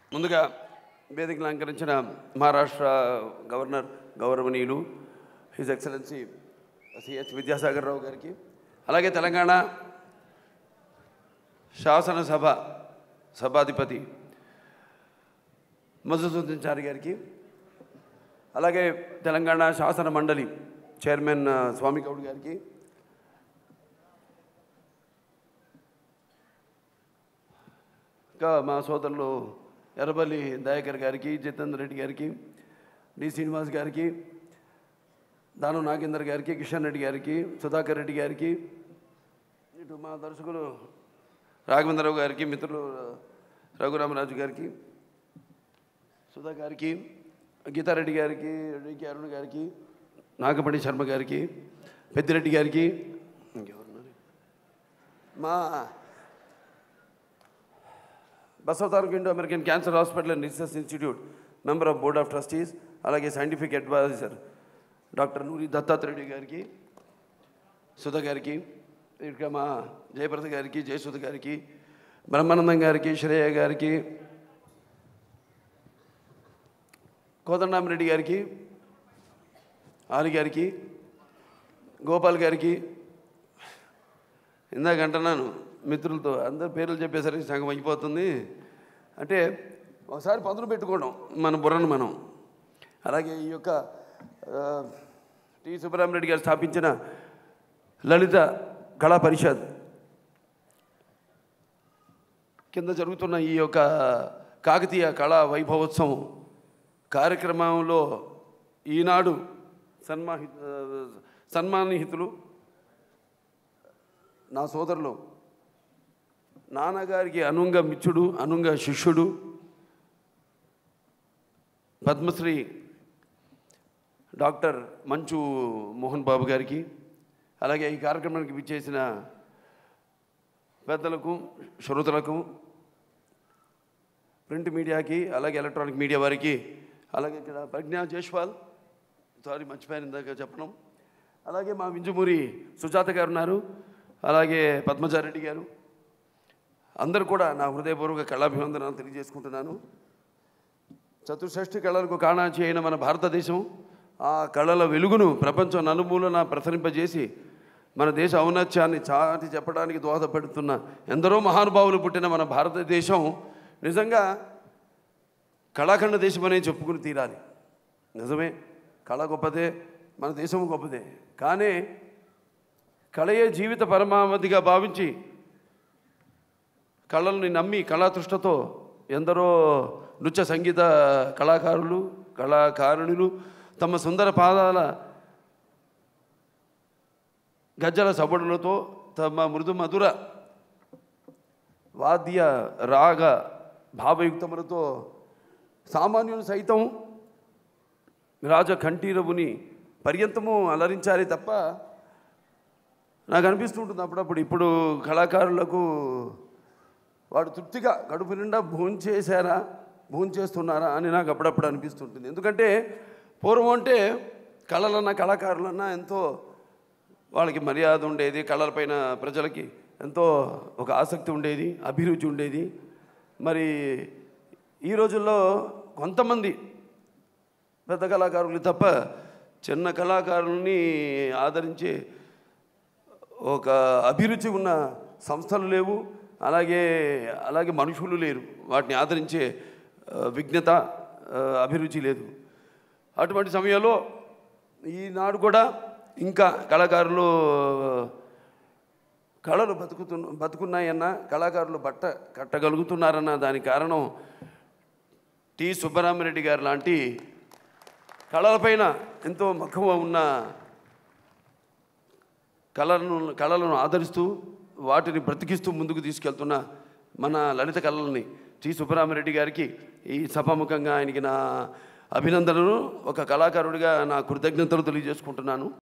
ముందుగా వేదికను అలంకరించిన మహారాష్ట్ర గవర్నర్ గౌరవనీయులు his excellency C H Vidyasagar Rao గారికి అలాగే తెలంగాణ శాసనసభ సభాధిపతి మధుసూదన్ చారి గారికి అలాగే తెలంగాణ శాసన మండలి చైర్మన్ ఆ, స్వామి గౌడ్ గారికి ఇంకా మా సోదరులు ఎర్రబల్లి దయాకర్ గారికి జితేందర్ రెడ్డి గారికి డి శ్రీనివాస్ గారికి దాను నాగేందర్ గారికి కిషన్ రెడ్డి గారికి సుధాకర్ రెడ్డి గారికి ఇటు మా దర్శకులు రాఘవేంద్రరావు గారికి మిత్రులు రఘురామరాజు గారికి సుధా గారికి గీతారెడ్డి గారికి డికి అరుణ్ గారికి నాగపడి శర్మ గారికి పెద్దిరెడ్డి గారికి ఇంకెవరున్నారు మా Basavataraka Indo American cancer hospital and research institute member of board of trustees అలాగే scientific advisor doctor Nori Dattatreyudu గారికి సుధ గారికి ఇంకా మా జయప్రద గారికి జయసుధ గారికి బ్రహ్మానందం గారికి శ్రేయ గారికి కోదండరామరెడ్డి గారికి ఆలి గారికి గోపాల్ గారికి ఇందాక అంటున్నాను మిత్రులతో అందరి పేర్లు చెప్పేసరికి సగం అయిపోతుంది అంటే ఒకసారి పదులు పెట్టుకోవడం మన బుర్రను మనం అలాగే ఈ యొక్క ఆ, టి సుబ్బరామరెడ్డి గారు స్థాపించిన లలిత కళా పరిషత్ కింద జరుగుతున్న ఈ యొక్క కాకతీయ కళా వైభవోత్సవం కార్యక్రమంలో ఈనాడు సన్మాహి ఆ, సన్మానిహితులు నా సోదరులు నాన్నగారికి అనుంగ మిత్రుడు అనుంగ శిష్యుడు పద్మశ్రీ డాక్టర్ మంచు మోహన్ బాబు గారికి అలాగే ఈ కార్యక్రమానికి విచ్చేసిన పెద్దలకు శ్రోతలకు ప్రింట్ మీడియాకి అలాగే ఎలక్ట్రానిక్ మీడియా వారికి అలాగే ఇక్కడ ప్రజ్ఞా జైస్వాల్ సారీ మర్చిపోయాను ఇందాక చెప్పడం అలాగే మా వింజమూరి సుజాత గారు ఉన్నారు అలాగే పద్మజారెడ్డి గారు అందరూ కూడా నా హృదయపూర్వక కళాభివందనాలు తెలియజేసుకుంటున్నాను చతుషష్ఠి కళలకు కాణాచి అయిన మన భారతదేశం ఆ కళల వెలుగును ప్రపంచం నలుమూలన ప్రసరింపజేసి మన దేశ ఔన్నత్యాన్ని చాటి చెప్పడానికి దోహదపడుతున్న ఎందరో మహానుభావులు పుట్టిన మన భారతదేశం నిజంగా కళాఖండ దేశం అనే చెప్పుకుని తీరాలి నిజమే కళ గొప్పదే మన దేశం గొప్పదే కానీ కళయే జీవిత పరమావధిగా భావించి కళల్ని నమ్మి కళాతృష్టతో ఎందరో నృత్య సంగీత కళాకారులు కళాకారుణులు తమ సుందర పాదాల గజ్జల సబడులతో తమ మృదు మధుర వాద్య రాగ భావయుక్తములతో సామాన్యులు సైతం రాజ కంఠీరవుని పర్యంతము అలరించాలి తప్ప నాకు అనిపిస్తుంటుంది అప్పుడప్పుడు ఇప్పుడు కళాకారులకు వాడు తృప్తిగా కడుపు నిండా భోంచేశారా భోంచేస్తున్నారా అని నాకు అప్పుడప్పుడు అనిపిస్తుంటుంది ఎందుకంటే పూర్వం అంటే కళలన్నా కళాకారులన్నా ఎంతో వాళ్ళకి మర్యాద ఉండేది కళలపైన ప్రజలకి ఎంతో ఒక ఆసక్తి ఉండేది అభిరుచి ఉండేది మరి ఈ రోజుల్లో కొంతమంది పెద్ద కళాకారులు తప్ప చిన్న కళాకారుల్ని ఆదరించే ఒక అభిరుచి ఉన్న సంస్థలు లేవు అలాగే అలాగే మనుషులు లేరు వాటిని ఆదరించే ఆ, విజ్ఞత ఆ, అభిరుచి లేదు అటువంటి సమయంలో ఈనాడు కూడా ఇంకా కళాకారులు కళలు బతుకుతు బతుకున్నాయన్న కళాకారులు బట్ట కట్టగలుగుతున్నారన్న దానికి కారణం టి సుబ్బరామరెడ్డి గారు లాంటి కళలపైన ఎంతో మక్కువ ఉన్న కళలను కళలను ఆదరిస్తూ వాటిని బ్రతికిస్తూ ముందుకు తీసుకెళ్తున్న మన లలిత కళలని టి సుబ్బరామరెడ్డి గారికి ఈ సభాముఖంగా ఆయనకి నా అభినందనలు ఒక కళాకారుడిగా నా కృతజ్ఞతలు తెలియజేసుకుంటున్నాను